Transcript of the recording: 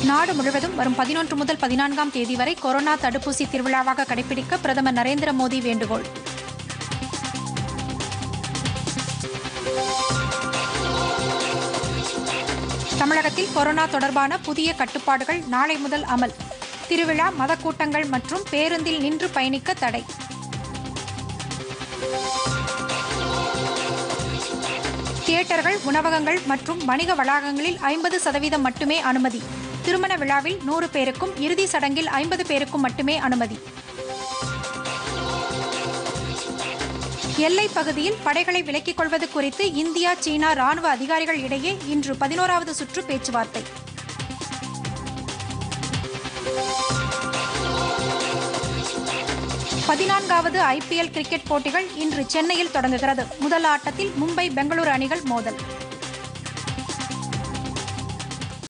நாடு முழுவதும் வரும் பதினொன்று முதல் பதினான்காம் தேதி வரை கொரோனா தடுப்பூசி திருவிழாவாக கடைபிடிக்க பிரதமர் நரேந்திர மோடி வேண்டுகோள் தமிழகத்தில் கொரோனா தொடர்பான புதிய கட்டுப்பாடுகள் நாளை முதல் அமல் திருவிழா மத கூட்டங்கள் மற்றும் பேருந்தில் நின்று பயணிக்க தடை தியேட்டர்கள் உணவகங்கள் மற்றும் வணிக வளாகங்களில் ஐம்பது சதவீதம் மட்டுமே அனுமதி திருமண விழாவில் நூறு பேருக்கும் இறுதி சடங்கில் ஐம்பது பேருக்கும் மட்டுமே அனுமதி எல்லைப் பகுதியில் படைகளை விலக்கிக் கொள்வது குறித்து இந்தியா சீனா ராணுவ அதிகாரிகள் இடையே இன்று பதினோராவது சுற்று பேச்சுவார்த்தை பதினான்காவது ஐபிஎல் கிரிக்கெட் போட்டிகள் இன்று சென்னையில் தொடங்குகிறது முதல் ஆட்டத்தில் மும்பை பெங்களூரு அணிகள் மோதல்